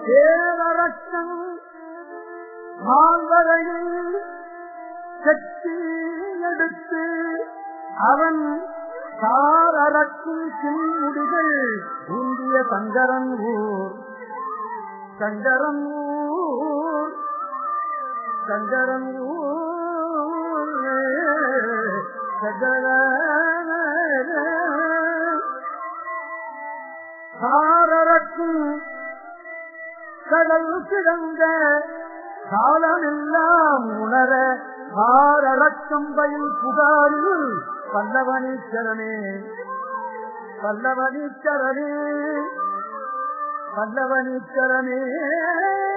பேரரசன் மால்வரையில் கட்டி எடுத்து அவன் சாரரக்கும் சின்முடிகள் இந்திய சங்கரன் ஊர் சங்கரன் ஊர் சங்கரன் ஊர் சங்கர சாரரக்கும் கடல் கிடந்த காலமெல்லாம் உணர பாரரக்கம்பையில் புகாரில் பல்லவனீச்சரனே பல்லவனீச்சரனே பல்லவனீச்சரனே